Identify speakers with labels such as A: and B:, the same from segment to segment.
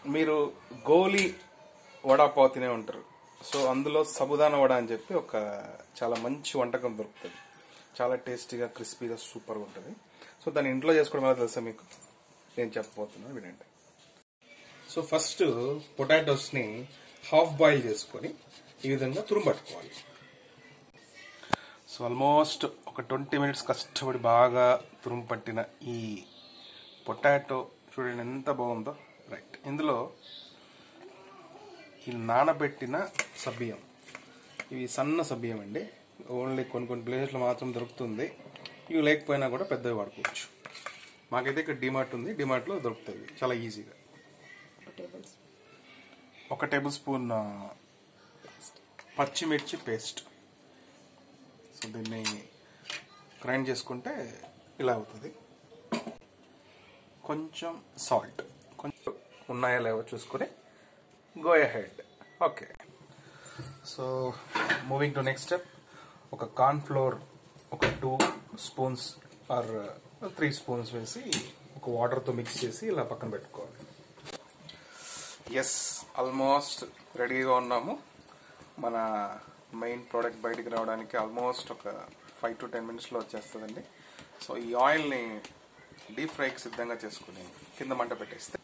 A: మీరు గోలీ వడాపావ్ తినే ఉంటారు సో అందులో సబుదాన వడ అని చెప్పి ఒక చాలా మంచి వంటకం దొరుకుతుంది చాలా టేస్టీగా క్రిస్పీగా సూపర్గా ఉంటుంది సో దాన్ని ఇంట్లో చేసుకోవడం ఎలా తెలుసా మీకు నేను చెప్పబోతున్నాను వినండి సో ఫస్ట్ పొటాటోస్ని హాఫ్ బాయిల్ చేసుకొని ఈ విధంగా తురుంబట్టుకోవాలి సో ఆల్మోస్ట్ ఒక ట్వంటీ మినిట్స్ కష్టపడి బాగా తురుము పట్టిన ఈ పొటాటో చూడండి ఎంత బాగుందో రైట్ ఇందులో ఈ నానబెట్టిన సబ్బియం ఇవి సన్న సబ్బియం అండి ఓన్లీ కొన్ని కొన్ని ప్లేసెస్లో మాత్రం దొరుకుతుంది ఇవి లేకపోయినా కూడా పెద్దవి వాడుకోవచ్చు మాకైతే ఇక్కడ డిమార్ట్ ఉంది డిమార్ట్లో దొరుకుతాయి ఇవి చాలా ఈజీగా ఒక టేబుల్ స్పూన్ ఆ, పచ్చిమిర్చి పేస్ట్ సో దీన్ని గ్రైండ్ చేసుకుంటే ఇలా అవుతుంది కొంచెం సాల్ట్ కొంచెం ఉన్నాయా లేవో చూసుకొని go ahead okay so moving to next step ఒక కార్న్ ఫ్లోర్ ఒక two spoons or three spoons వేసి ఒక వాటర్తో మిక్స్ చేసి ఇలా పక్కన పెట్టుకోవాలి ఎస్ ఆల్మోస్ట్ రెడీగా ఉన్నాము మన మెయిన్ ప్రోడక్ట్ బయటికి రావడానికి ఆల్మోస్ట్ ఒక ఫైవ్ టు టెన్ మినిట్స్లో వచ్చేస్తుందండి సో ఈ ఆయిల్ని డీప్ ఫ్రైకి సిద్ధంగా చేసుకుని కింద మంట పెట్టేస్తే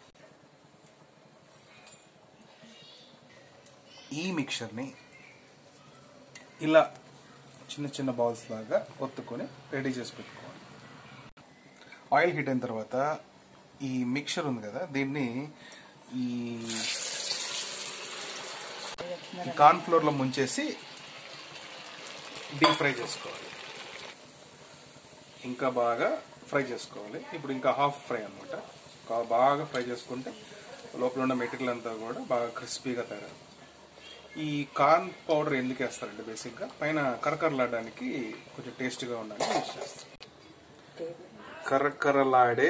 A: ఈ మిక్చర్ని ఇలా చిన్న చిన్న బాల్స్ లాగా ఒత్తుకొని రెడీ చేసి పెట్టుకోవాలి ఆయిల్ హీట్ అయిన తర్వాత ఈ మిక్చర్ ఉంది కదా దీన్ని ఈ కార్న్ ఫ్లోర్ లో ముంచేసి డీప్ ఫ్రై చేసుకోవాలి ఇంకా బాగా ఫ్రై చేసుకోవాలి ఇప్పుడు ఇంకా హాఫ్ ఫ్రై అనమాట బాగా ఫ్రై చేసుకుంటే లోపల ఉన్న మెటీరియల్ అంతా కూడా బాగా క్రిస్పీగా తయారవుతుంది ఈ కార్న్ పౌడర్ ఎందుకు వేస్తారంటే బేసిక్గా పైన కరకరలాడడానికి కొంచెం టేస్ట్గా ఉండాలని యూజ్ చేస్తారు కరకరలాడే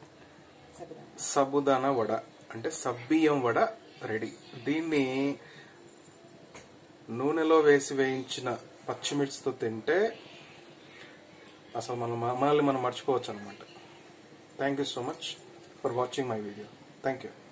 A: సబుదాన వడ అంటే సబ్బియ్యం వడ రెడీ దీన్ని నూనెలో వేసి వేయించిన పచ్చిమిర్చితో తింటే అసలు మనం మనల్ని మనం మర్చిపోవచ్చు అనమాట thank you so much for watching my video thank you